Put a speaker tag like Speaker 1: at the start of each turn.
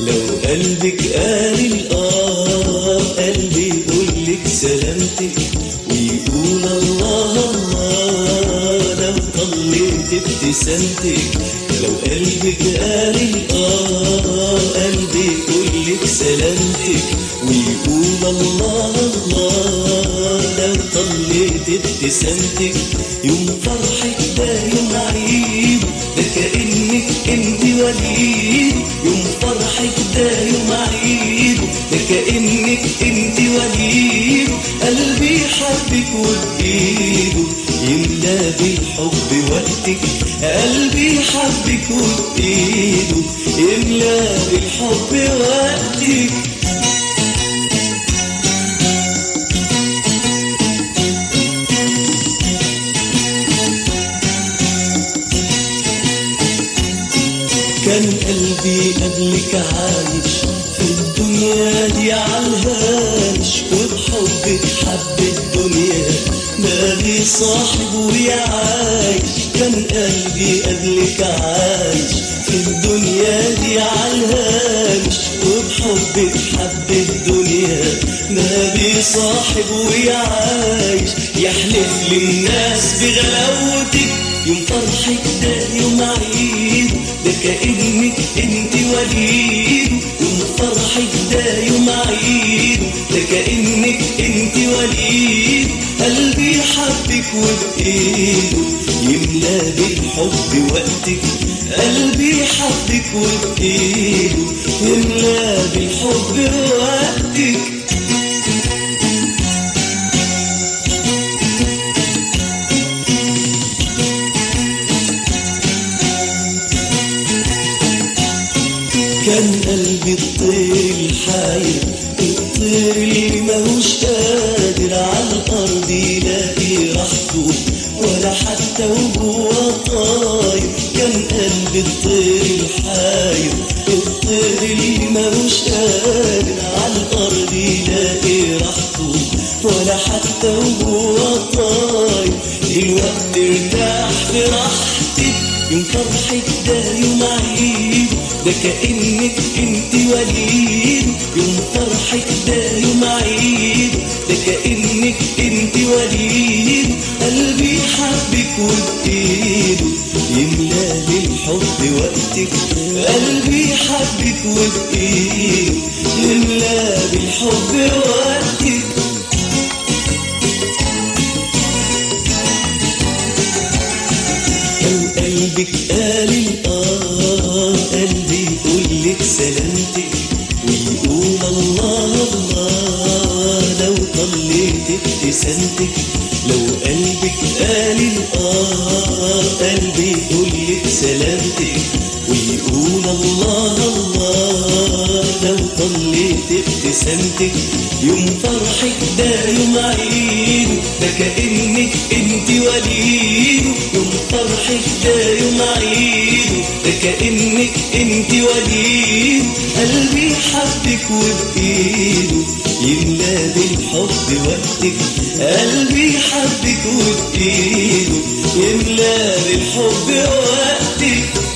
Speaker 1: لو قلبك قال الآه قلبي يقولك سلامتك ويقول الله الله لو طليت ابتسامتك لو قلبك قال الآه قلبي يقولك سلامتك ويقول الله الله لو طليت ابتسامتك يوم فرحك ده يوم عيد ده كأنك انت وليد يوم فرحك ده يوم عيد ده كأنك انت وليد قلبي حبك وبإيده يملى بالحب وقتك قلبي حبك وبإيده يملى بالحب وقتك كان قلبي قبلك عايش في الدنيا دي عالهامش وبحبك حب الدنيا مالي صاحب ويعايش كان قلبي قبلك عايش في الدنيا دي عالهامش وبحبك حب الدنيا مالي صاحب ويعايش يحلف للناس بغلاوتك يوم فرحك ده يوم عيد ده كأنك انت وليد يوم فرحك ده يوم عيد ده كأنك انت وليد قلبي حبك وبإيده يملى بالحب وقتك قلبي حبك وبإيده يملى بالحب وقتك كان قلبي الطير الحاير الطير اللي ماهوش قادر على الارض يلاقي راحته ولا حتى وهو طاير كان قلبي الطير الحاير الطير اللي ماهوش قادر على الارض يلاقي راحته ولا حتى وهو طاير الوقت ارتاح في راحتك يوم فرحك ده يوم عيد ده كأنك انت وليد يوم فرحك ده يوم عيد ده كأنك انت وليد قلبي حبك وبإيده يملى بالحب وقتك قلبي حبك وبإيده يملى بالحب وقتك لو قلبك قال الآه قلبي يقولك سلامتك ويقول الله الله لو طليت ابتسامتك لو قلبك قال الآه قلبي يقولك سلامتك ويقول الله الله لو طليت ابتسامتك يوم فرحك ده يوم عيد ده كأنك انت وليد يوم فرحك ده يوم عيد ده كأنك انت وليد قلبي حبك وبإيده يملى بالحب وقتك قلبي حبك وبإيده يملى بالحب وقتك